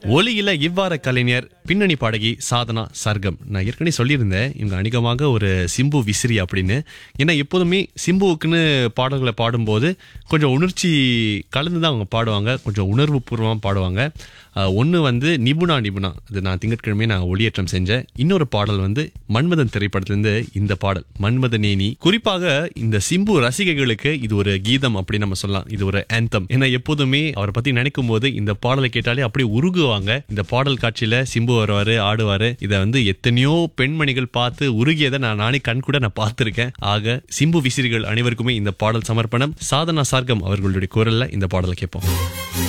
ஒலியில இவ்வாற கலைஞர் பின்னணி பாடகி சாதனா சர்க்கம் நான் ஏற்கனவே சொல்லியிருந்தேன் இவங்க அணிகமாக ஒரு சிம்பு விசிறி அப்படின்னு ஏன்னா எப்போதுமே சிம்புவுக்குன்னு பாடல்களை பாடும்போது கொஞ்சம் உணர்ச்சி கலந்து தான் அவங்க பாடுவாங்க கொஞ்சம் உணர்வு பூர்வமாக பாடுவாங்க ஒன்று வந்து நிபுணா நிபுணா அது நான் திங்கட்கிழமை நான் ஒளியேற்றம் செஞ்சேன் இன்னொரு பாடல் வந்து மன்மதன் திரைப்படத்திலிருந்து இந்த பாடல் மன்மதனேனி குறிப்பாக இந்த சிம்பு ரசிகைகளுக்கு இது ஒரு கீதம் அப்படின்னு நம்ம சொல்லலாம் இது ஒரு ஆந்தம் ஏன்னா எப்போதுமே அவரை பத்தி நினைக்கும் போது இந்த பாடலை கேட்டாலே அப்படியே உருகுவாங்க இந்த பாடல் காட்சியில சிம்பு வருவாரு ஆடுவாரு இதை வந்து எத்தனையோ பெண்மணிகள் பார்த்து உருகியதை நான் நானே கண் கூட நான் பார்த்திருக்கேன் ஆக சிம்பு விசிறிகள் அனைவருக்குமே இந்த பாடல் சமர்ப்பணம் சாதனா சார்க்கம் அவர்களுடைய குரல்ல இந்த பாடலை கேட்போம்